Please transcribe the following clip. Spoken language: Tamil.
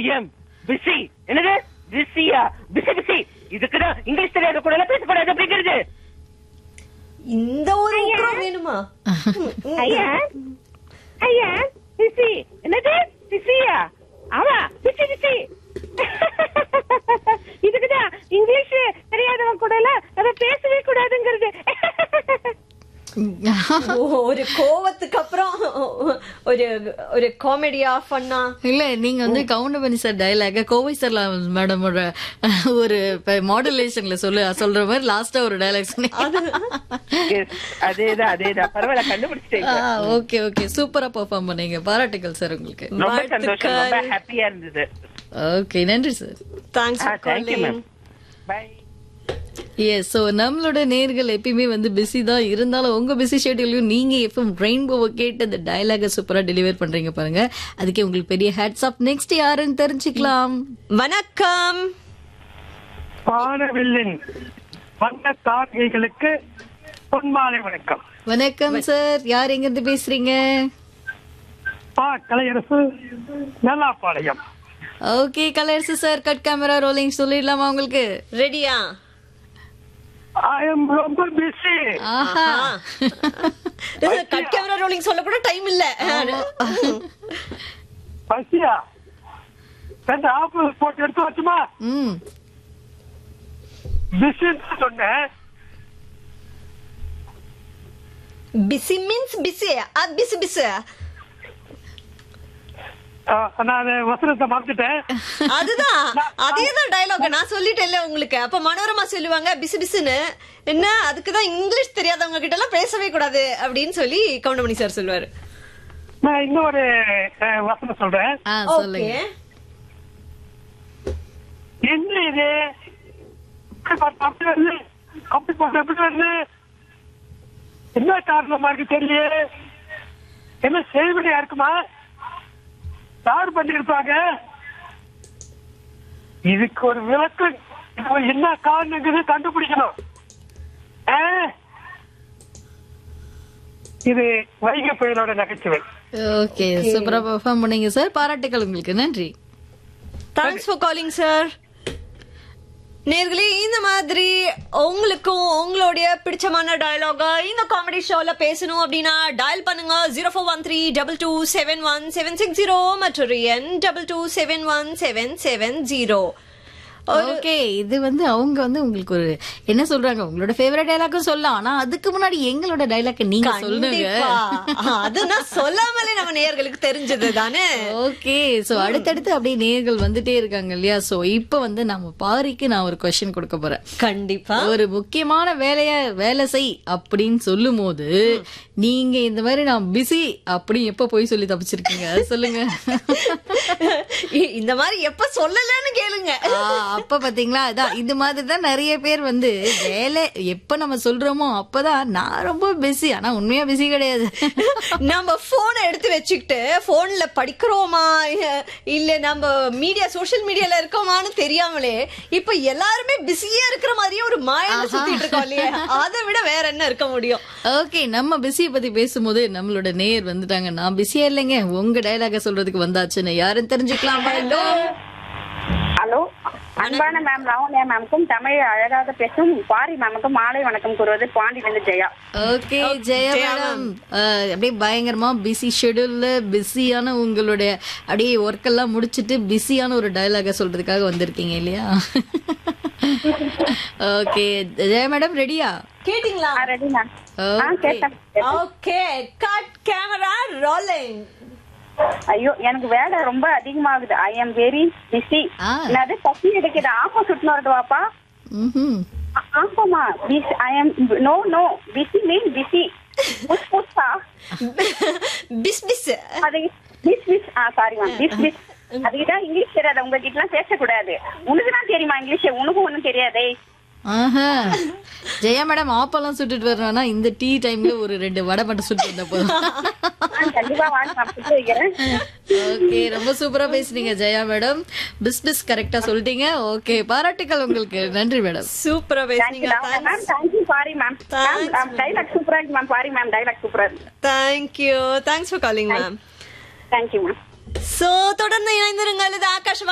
ஐஎம் பிஸி என்னது பிஸியா பிஸி பிஸி இதுக்குதான் இங்கிலீஷ் தெரியாத கூட எல்லாம் பேசக்கூடாது அப்படிங்கிறது இந்த ஒரு உக்ரம் வேணுமா ஐயா ஐயா பிஸி என்னது பிஸியா ஆமா பிஸி பிஸி இதுக்குதான் இங்கிலீஷ் தெரியாதவங்க கூட எல்லாம் அதை பேசவே கூடாதுங்கிறது ஓ, ஒரு கோவத்துக்கு அப்புறம் ஒரு ஒரு காமெடியா ஃபன்னா இல்ல நீங்க வந்து கவுண்ட் பண்ணி சார் டயலாக கோவை சார் மேடமோட ஒரு மாடுலேஷன்ல சொல்லு சொல்ற மாதிரி லாஸ்டா ஒரு டயலாக் சொன்னீங்க Yes, அதேதான் அதேதான் பரவாயில்ல கண்டுபிடிச்சிட்டீங்க ஓகே ஓகே சூப்பரா பெர்ஃபார்ம் பண்ணீங்க பாராட்டுகள் சார் உங்களுக்கு ரொம்ப சந்தோஷம் ரொம்ப வாழ்த்துக்கள். ஹாப்பியா இருந்தது ஓகே நன்றி sir thanks for thank you calling ma'am bye yes so நம்மளோட நேர்கள் எப்பயுமே வந்து பிஸி தான் இருந்தாலும் உங்க பிஸி ஷெட்யூலையும் நீங்க எஃப்எம் ரெயின்போவை கேட்டு அந்த டயலாக சூப்பரா டெலிவர் பண்றீங்க பாருங்க அதுக்கே உங்களுக்கு பெரிய ஹேட்ஸ் ஆஃப் நெக்ஸ்ட் யாருன்னு தெரிஞ்சுக்கலாம் வணக்கம் வானவில்லின் வண்ண தார்கைகளுக்கு பொன்மாலை வணக்கம் வணக்கம் சார் யார் எங்க இருந்து பேசுறீங்க பா Kalaiyarasu Nallappalayam okay colours sir cut camera rolling சொல்லிடலாமா உங்களுக்கு ரெடியா ஐ எம் ரொம்ப பிஸி ஆஹா கட் கேமரா ரோலிங் சொல்ல கூட டைம் இல்ல பசியா ரெண்டு ஆப்பிள் போட்டு எடுத்து வச்சுமா ம் பிஸின்னு சொன்னேன் busy means busy busy busy ஆ, நான் வசனத்தை மறந்துட்டேன் அதுதான் அதேதான் டயலாக் நான் சொல்லிட்டேன்ல உங்களுக்கு அப்ப மனோரமா சொல்லுவாங்க பிசு பிசுன்னு என்ன அதுக்குதான் இங்கிலீஷ் தெரியாதவங்க கிட்ட எல்லாம் பேசவே கூடாது அப்படின்னு சொல்லி கவுண்டமணி சார் சொல்லுவாரு நான் இன்னொரு அ, வசனம் சொல்றேன் ஆ சொல்லுங்க என்ன இது இப்படி பார்த்தா அப்படி வருது அப்படி பார்த்தா எப்படி வருது என்ன காரணமா இருக்கு தெரியல என்ன செய்வடியா இருக்குமா யார் பண்ணிருப்பாங்க இதுக்கு ஒரு விளக்கு இது என்ன காரணங்கிறது கண்டுபிடிக்கணும் ஆ? இது வைகை புயலோட நகைச்சுவை ஓகே சூப்பரா பெர்ஃபார்ம் பண்ணீங்க சார் பாராட்டுகள் உங்களுக்கு நன்றி தேங்க்ஸ் ஃபார் காலிங் சார் நேர்களே இந்த மாதிரி உங்களுக்கும் உங்களுடைய பிடிச்சமான டயலாக இந்த காமெடி ஷோல பேசணும் அப்படின்னா டயல் பண்ணுங்க zero four one three double two seven one seven six zero மற்றும் என் double two seven one seven seven zero okay இது வந்து அவங்க வந்து உங்களுக்கு ஒரு என்ன சொல்றாங்க உங்களோட ஃபேவரட் டைலாக்கும் சொல்லலாம் ஆனா அதுக்கு முன்னாடி எங்களோட டைலாக் நீங்க சொல்லுங்க கண்டிப்பா அது நான் சொல்லாமலே நம்ம நேயர்களுக்கு தெரிஞ்சது தானே ஓகே சோ அடுத்தடுத்து அப்படியே நேர்கள் வந்துட்டே இருக்காங்க இல்லையா சோ இப்போ வந்து நம்ம பாரிக்கு நான் ஒரு கொஸ்டின் கொடுக்க போறேன் கண்டிப்பா ஒரு முக்கியமான வேலைய வேலை செய் அப்படின்னு சொல்லும் போது நீங்க இந்த மாதிரி நான் பிஸி அப்படி எப்ப போய் சொல்லி தப்பிச்சிருக்கீங்க அது சொல்லுங்க இ- இந்த மாதிரி எப்ப சொல்லலன்னு கேளுங்க ஆ, அப்ப பாத்தீங்களா அதான் இந்த மாதிரி தான் நிறைய பேர் வந்து வேலை எப்ப நம்ம சொல்றோமோ அப்பதான் நான் ரொம்ப பிஸி ஆனா உண்மையா பிஸி கிடையாது நம்ம போனை எடுத்து வச்சுக்கிட்டு போன்ல படிக்கிறோமா இ- இல்ல நம்ம மீடியா சோஷியல் மீடியால இருக்கோமான்னு தெரியாமலே இப்ப எல்லாருமே பிஸியா இருக்கிற மாதிரியே ஒரு மாயில சுத்திட்டு இருக்கோம் இல்லையா அதை விட வேற என்ன இருக்க முடியும் ஓகே நம்ம பிஸியை பத்தி பேசும்போது நம்மளோட நேயர் வந்துட்டாங்க நான் பிஸியா இல்லைங்க உங்க டயலாக சொல்றதுக்கு வந்தாச்சுன்னு யாரும் தெரிஞ்சுக்கலாம் ஹலோ அன்பான மேம் லாவண்யா மேம்க்கும் தமிழ் அழகாக பேசும் பாரி மேமுக்கும் மாலை வணக்கம் கூறுவது பாண்டியிலிருந்து ஜெயா ஓகே ஜெயா மேடம் அப்படியே பயங்கரமா பிஸி ஷெடியூல்ல பிஸியான உங்களுடைய அப்படியே ஒர்க் எல்லாம் முடிச்சிட்டு பிஸியான ஒரு டயலாக சொல்றதுக்காக வந்திருக்கீங்க இல்லையா ஓகே ஜெயா மேடம் ரெடியா கேட்டிங்களா ரெடி மேம் ஆ ஓகே கேட்டேன் ஓகே கட் கேமரா ரோலிங் ஐயோ எனக்கு வேலை ரொம்ப அதிகமாகுது ஐ எம் வெரி பிஸி ஆ. என்னது பசி எடுக்குது ஆப்போசிட் வருதுவாப்பா ம்ஹும். ஆமாமா biz I am no no busy mean busy push புஷ்ஷா பிஸ் பிஸ் அது பிஸ் பிஸ் ஆ சாரி மேம் பிஸ் பிஸ் அதுக்குதான் இங்கிலீஷ் தெரியாது உங்ககிட்ட எல்லாம் பேசக்கூடாது உனக்கு தான் தெரியுமா இங்கிலீஷ் உனக்கும் ஒண்ணும் தெரியாதே ஆஹா. ஜெயா மேடம் ஆப்பெல்லாம் சுட்டுட்டு வர்றானா இந்த டீ டைம்ல ஒரு ரெண்டு வடை மட்டும் சுட்டு வந்த போதும் ஆ, கண்டிப்பா வாங்க நான் சுட்டு வைக்கிறேன் ஓகே ரொம்ப சூப்பரா பேசுனீங்க ஜெயா மேடம் பிஸ் பிஸ் கரெக்டா சொல்லிட்டீங்க ஓகே பாராட்டுக்கள் உங்களுக்கு நன்றி மேடம் சூப்பரா பேசுனீங்க ma'am thank you sorry ma'am ma'am dialogue சூப்பரா இருக்கு மேம் சாரி மேம் டைலாக் சூப்பரா இருக்கு thank you thanks for calling ma'am thank you ma'am so தொடர்ந்து இணைந்திருங்கள் இது ஆகாஷ்